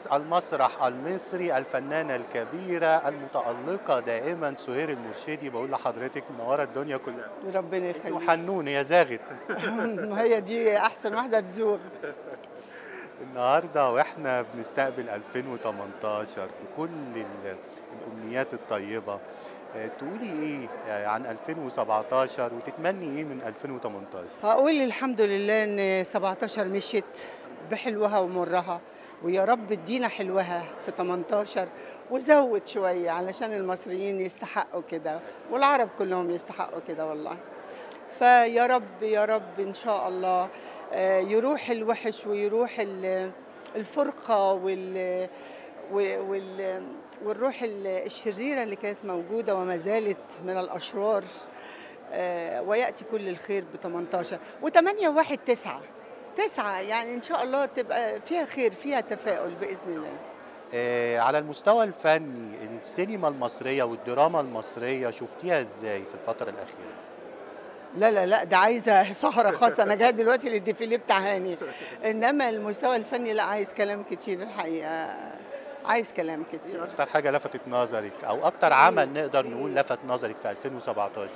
المسرح المصري الفنانة الكبيرة المتألقة دائما سهير المرشدي بقول لحضرتك منورة الدنيا كلها ربنا يخليك وحنون هي زاغت ما هي دي احسن واحده تزوغ النهارده واحنا بنستقبل 2018 بكل ال- الامنيات الطيبه آه، تقولي ايه آه، عن 2017 وتتمني ايه من 2018 هقول الحمد لله ان 17 مشيت بحلوها ومرها ويا رب ادينا حلوها في 18 وزود شويه علشان المصريين يستحقوا كده والعرب كلهم يستحقوا كده والله فيا رب يا رب ان شاء الله آه، يروح الوحش ويروح ال- الفرقه وال و- وال والروح ال- الشريره اللي كانت موجوده وما زالت من الاشرار آه، وياتي كل الخير ب 18 و8 1 9 9 يعني ان شاء الله تبقى فيها خير فيها تفاؤل باذن الله آه، على المستوى الفني السينما المصريه والدراما المصريه شفتيها ازاي في الفتره الاخيره لا لا لا ده عايزه سهره خاصه انا جايه دلوقتي للديفيليه بتاع هاني انما المستوى الفني لا عايز كلام كتير الحقيقه عايز كلام كتير اكتر حاجه لفتت نظرك او اكتر عمل نقدر نقول لفت نظرك في 2017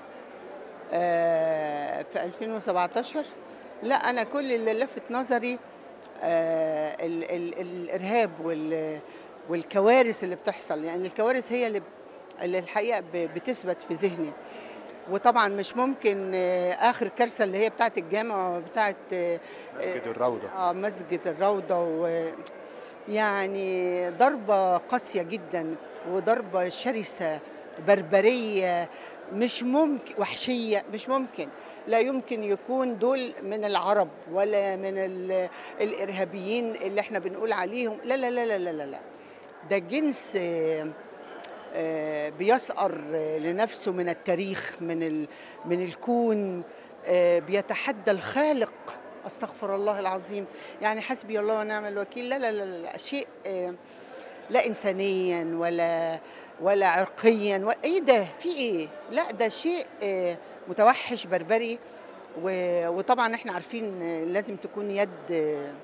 آه، في 2017 لا انا كل اللي لفت نظري آه، ال ال الارهاب وال والكوارث اللي بتحصل يعني الكوارث هي اللي اللي الحقيقه ب- بتثبت في ذهني وطبعا مش ممكن آه، اخر كارثه اللي هي بتاعه الجامعه وبتاعه آه، مسجد الروضه اه مسجد الروضه و يعني ضربه قاسيه جدا وضربه شرسه بربريه مش ممكن وحشيه مش ممكن لا يمكن يكون دول من العرب ولا من ال- الارهابيين اللي احنا بنقول عليهم لا لا لا لا لا لا, لا. ده جنس آه، آه، بيسأر آه، لنفسه من التاريخ من ال- من الكون آه، بيتحدى الخالق استغفر الله العظيم يعني حسبي الله ونعم الوكيل لا لا لا, لا, لا شيء آه، لا انسانيا ولا ولا عرقيا ولا ايه ده في ايه لا ده شيء آه، متوحش بربري و- وطبعا احنا عارفين آه، لازم تكون يد آه،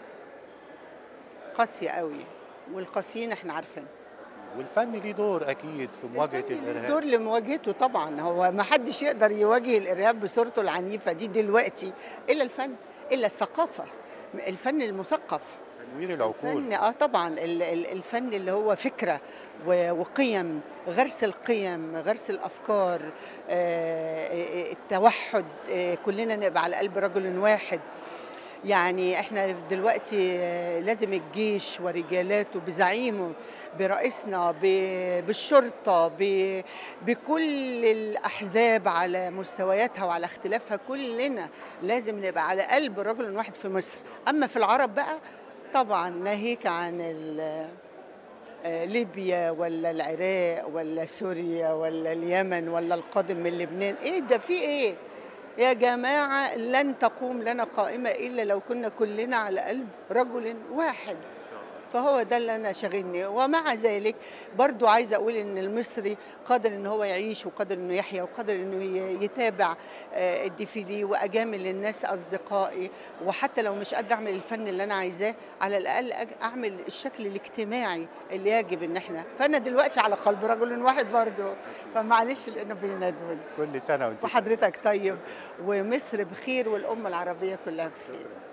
قاسيه قوي والقاسيين احنا عارفين والفن ليه دور اكيد في مواجهه الارهاب دور لمواجهته طبعا هو ما حدش يقدر يواجه الارهاب بصورته العنيفه دي دلوقتي الا الفن الا الثقافه الفن المثقف تنوير العقول فن اه طبعا ال- ال- الفن اللي هو فكره و- وقيم غرس القيم غرس الافكار آه، آه، التوحد آه، كلنا نبقى على قلب رجل واحد يعني احنا دلوقتي آه، لازم الجيش ورجالاته بزعيمه برئيسنا ب- بالشرطه ب- بكل الاحزاب على مستوياتها وعلى اختلافها كلنا لازم نبقى على قلب رجل واحد في مصر اما في العرب بقى طبعا ناهيك عن ال- آه، ليبيا ولا العراق ولا سوريا ولا اليمن ولا القادم من لبنان ايه ده في ايه يا جماعة لن تقوم لنا قائمة إلا لو كنا كلنا على قلب رجل واحد فهو ده اللي انا شاغلني ومع ذلك برضو عايزه اقول ان المصري قادر ان هو يعيش وقادر انه يحيا وقادر انه ي- يتابع آه، الديفيلي واجامل الناس اصدقائي وحتى لو مش قادره اعمل الفن اللي انا عايزاه على الاقل أج- اعمل الشكل الاجتماعي اللي يجب ان احنا فانا دلوقتي على قلب رجل واحد برضو فمعلش لانه بينادوني كل سنه وانت وحضرتك طيب ومصر بخير والامه العربيه كلها بخير